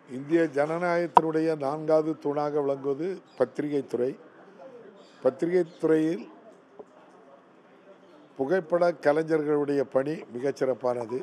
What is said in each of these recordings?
இந்திய ஜனநாயகத்தினுடைய நான்காவது தூணாக விளங்குவது பத்திரிகை துறை பத்திரிகை துறையில் புகைப்பட கலைஞர்களுடைய பணி மிகச்சிறப்பானது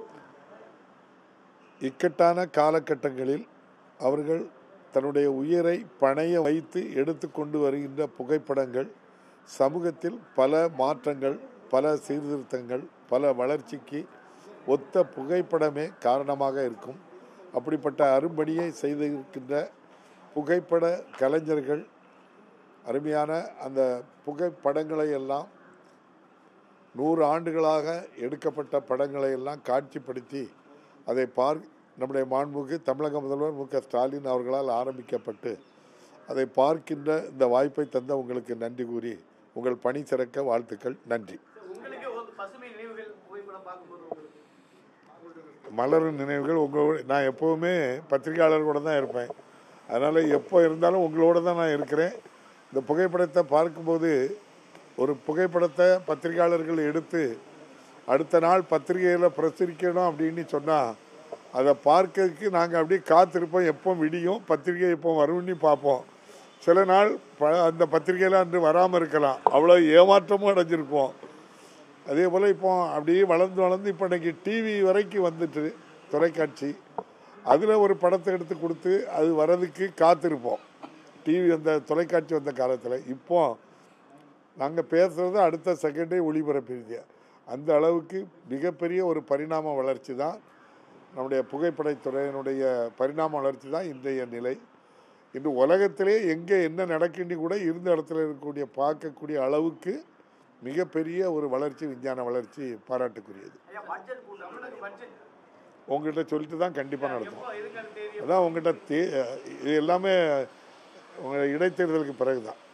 இக்கட்டான காலகட்டங்களில் அவர்கள் தன்னுடைய உயிரை பணைய வைத்து எடுத்துக்கொண்டு வருகின்ற புகைப்படங்கள் சமூகத்தில் பல மாற்றங்கள் பல சீர்திருத்தங்கள் பல வளர்ச்சிக்கு ஒத்த புகைப்படமே காரணமாக இருக்கும் அப்படிப்பட்ட அரும்பணியை செய்திருக்கின்ற புகைப்பட கலைஞர்கள் அருமையான அந்த புகைப்படங்களை எல்லாம் நூறு ஆண்டுகளாக எடுக்கப்பட்ட படங்களை எல்லாம் காட்சிப்படுத்தி அதை பார் நம்முடைய மாண்புக்கு தமிழக முதல்வர் மு க ஸ்டாலின் அவர்களால் ஆரம்பிக்கப்பட்டு அதை பார்க்கின்ற இந்த வாய்ப்பை தந்த உங்களுக்கு நன்றி கூறி உங்கள் பணி சிறக்க வாழ்த்துக்கள் நன்றி உங்களுக்கு ஒரு பசுமை நினைவுகள் புகைப்படம் பார்க்கும்போது உங்களுக்கு மலரும் நினைவுகள் உங்களோட நான் எப்போவுமே பத்திரிகையாளர் கூட தான் இருப்பேன் அதனால் எப்போ இருந்தாலும் உங்களோட தான் நான் இருக்கிறேன் இந்த புகைப்படத்தை பார்க்கும்போது ஒரு புகைப்படத்தை பத்திரிகையாளர்கள் எடுத்து அடுத்த நாள் பத்திரிகையில் பிரசுரிக்கணும் அப்படின்னு சொன்னால் அதை பார்க்கறதுக்கு நாங்கள் அப்படியே காத்திருப்போம் எப்போ விடியும் பத்திரிகை எப்போ வரும்னு பார்ப்போம் சில நாள் ப அந்த பத்திரிகையில் அன்று வராமல் இருக்கலாம் அவ்வளோ ஏமாற்றமும் அடைஞ்சிருப்போம் அதே போல் இப்போ அப்படியே வளர்ந்து வளர்ந்து இப்போ இன்னைக்கு டிவி வரைக்கும் வந்துட்டு தொலைக்காட்சி அதில் ஒரு படத்தை எடுத்து கொடுத்து அது வரதுக்கு காத்திருப்போம் டிவி வந்த தொலைக்காட்சி வந்த காலத்தில் இப்போ நாங்கள் பேசுகிறது அடுத்த செகண்டே ஒளிபரப்பிடுது அந்த அளவுக்கு மிகப்பெரிய ஒரு பரிணாம வளர்ச்சி தான் நம்முடைய புகைப்படத்துறையினுடைய பரிணாம வளர்ச்சி தான் இன்றைய நிலை இன்று உலகத்திலே எங்கே என்ன நடக்குன்னு கூட இருந்த இடத்துல இருக்கக்கூடிய பார்க்கக்கூடிய அளவுக்கு மிகப்பெரிய ஒரு வளர்ச்சி விஞ்ஞான வளர்ச்சி பாராட்டுக்குரியது ஐயா பட்ஜெட் கூட்டம் தமிழக பட்ஜெட் உங்கள்கிட்ட சொல்லிட்டு தான் கண்டிப்பாக நடத்தும் எப்போ எதுக்கான தேதி அதான் உங்கள்கிட்ட தே இது எல்லாமே உங்கள் இடைத்தேர்தலுக்கு பிறகு தான்